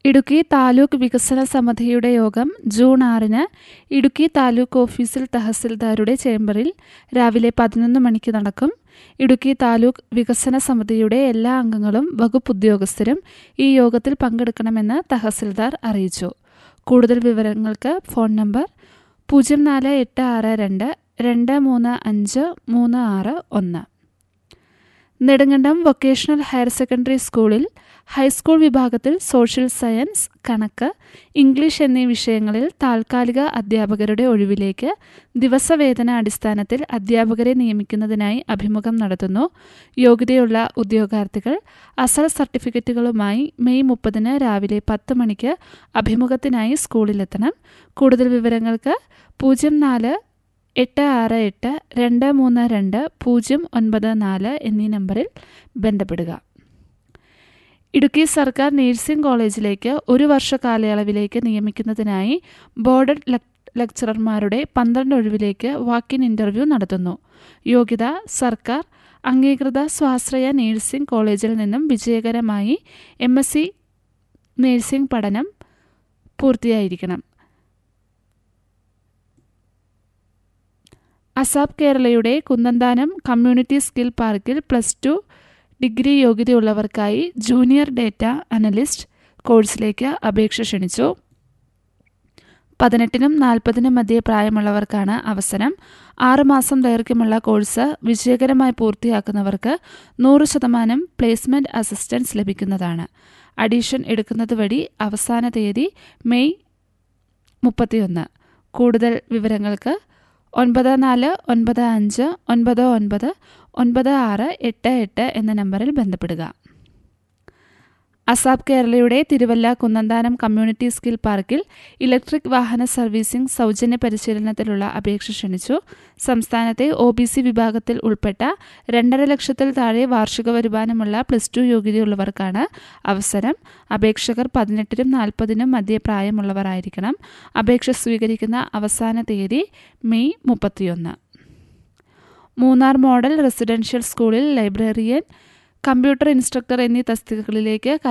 ഇടുക്കി താലൂക്ക് വികസന സമിതിയുടെ യോഗം ജൂൺ ആറിന് ഇടുക്കി താലൂക്ക് ഓഫീസിൽ തഹസിൽദാരുടെ ചേംബറിൽ രാവിലെ പതിനൊന്ന് മണിക്ക് നടക്കും ഇടുക്കി താലൂക്ക് വികസന സമിതിയുടെ എല്ലാ അംഗങ്ങളും വകുപ്പ് ഉദ്യോഗസ്ഥരും ഈ യോഗത്തിൽ പങ്കെടുക്കണമെന്ന് തഹസിൽദാർ അറിയിച്ചു കൂടുതൽ വിവരങ്ങൾക്ക് ഫോൺ നമ്പർ പൂജ്യം നാല് എട്ട് ആറ് രണ്ട് രണ്ട് മൂന്ന് അഞ്ച് മൂന്ന് ആറ് ഒന്ന് നെടുങ്കണ്ടം വൊക്കേഷണൽ ഹയർ സെക്കൻഡറി സ്കൂളിൽ ഹൈസ്കൂൾ വിഭാഗത്തിൽ സോഷ്യൽ സയൻസ് കണക്ക് ഇംഗ്ലീഷ് എന്നീ വിഷയങ്ങളിൽ താൽക്കാലിക അധ്യാപകരുടെ ഒഴിവിലേക്ക് ദിവസവേതന അടിസ്ഥാനത്തിൽ അധ്യാപകരെ നിയമിക്കുന്നതിനായി അഭിമുഖം നടത്തുന്നു യോഗ്യതയുള്ള ഉദ്യോഗാർത്ഥികൾ അസൽ സർട്ടിഫിക്കറ്റുകളുമായി മെയ് മുപ്പതിന് രാവിലെ പത്ത് മണിക്ക് അഭിമുഖത്തിനായി സ്കൂളിലെത്തണം കൂടുതൽ വിവരങ്ങൾക്ക് പൂജ്യം നാല് എട്ട് ആറ് എട്ട് രണ്ട് മൂന്ന് രണ്ട് പൂജ്യം ഒൻപത് നാല് എന്നീ നമ്പറിൽ ബന്ധപ്പെടുക ഇടുക്കി സർക്കാർ നഴ്സിംഗ് കോളേജിലേക്ക് ഒരു വർഷ കാലയളവിലേക്ക് നിയമിക്കുന്നതിനായി ബോർഡഡ് ലെക്ചറർമാരുടെ പന്ത്രണ്ട് ഒഴിവിലേക്ക് വാക്കിൻ ഇൻ്റർവ്യൂ നടത്തുന്നു യോഗ്യത സർക്കാർ അംഗീകൃത സ്വാശ്രയ നഴ്സിംഗ് കോളേജിൽ നിന്നും വിജയകരമായി എം എസ് സി നഴ്സിംഗ് പഠനം പൂർത്തിയായിരിക്കണം അസാബ് കേരളയുടെ കുന്നന്താനം കമ്മ്യൂണിറ്റി സ്കിൽ പാർക്കിൽ പ്ലസ് ടു ഡിഗ്രി യോഗ്യതയുള്ളവർക്കായി ജൂനിയർ ഡേറ്റ അനലിസ്റ്റ് കോഴ്സിലേക്ക് അപേക്ഷ ക്ഷണിച്ചു പതിനെട്ടിനും നാൽപ്പതിനും മധ്യേ പ്രായമുള്ളവർക്കാണ് അവസരം ആറുമാസം ദൈർഘ്യമുള്ള കോഴ്സ് വിജയകരമായി പൂർത്തിയാക്കുന്നവർക്ക് നൂറ് ശതമാനം പ്ലേസ്മെന്റ് അസിസ്റ്റൻസ് ലഭിക്കുന്നതാണ് അഡീഷൻ എടുക്കുന്നത് വഴി അവസാന തീയതി മെയ് മുപ്പത്തിയൊന്ന് കൂടുതൽ വിവരങ്ങൾക്ക് ഒൻപത് നാല് ഒൻപത് അഞ്ച് ഒൻപത് ഒൻപത് ഒൻപത് ആറ് എട്ട് എട്ട് എന്ന നമ്പറിൽ ബന്ധപ്പെടുക അസാബ് കേരളയുടെ തിരുവല്ല കുന്നന്താനം കമ്മ്യൂണിറ്റി സ്കിൽ പാർക്കിൽ ഇലക്ട്രിക് വാഹന സർവീസിംഗ് സൗജന്യ പരിശീലനത്തിലുള്ള അപേക്ഷ ക്ഷണിച്ചു സംസ്ഥാനത്തെ ഒ ബി സി വിഭാഗത്തിൽ ഉൾപ്പെട്ട രണ്ടര ലക്ഷത്തിൽ താഴെ വാർഷിക വരുമാനമുള്ള പ്ലസ് ടു യോഗ്യതയുള്ളവർക്കാണ് അവസരം അപേക്ഷകർ പതിനെട്ടിനും നാൽപ്പതിനും മധ്യ പ്രായമുള്ളവരായിരിക്കണം അപേക്ഷ സ്വീകരിക്കുന്ന അവസാന തീയതി മെയ് മുപ്പത്തിയൊന്ന് മൂന്നാർ മോഡൽ റെസിഡൻഷ്യൽ സ്കൂളിൽ ലൈബ്രറിയൻ കമ്പ്യൂട്ടർ ഇൻസ്ട്രക്ടർ എന്നീ തസ്തികകളിലേക്ക്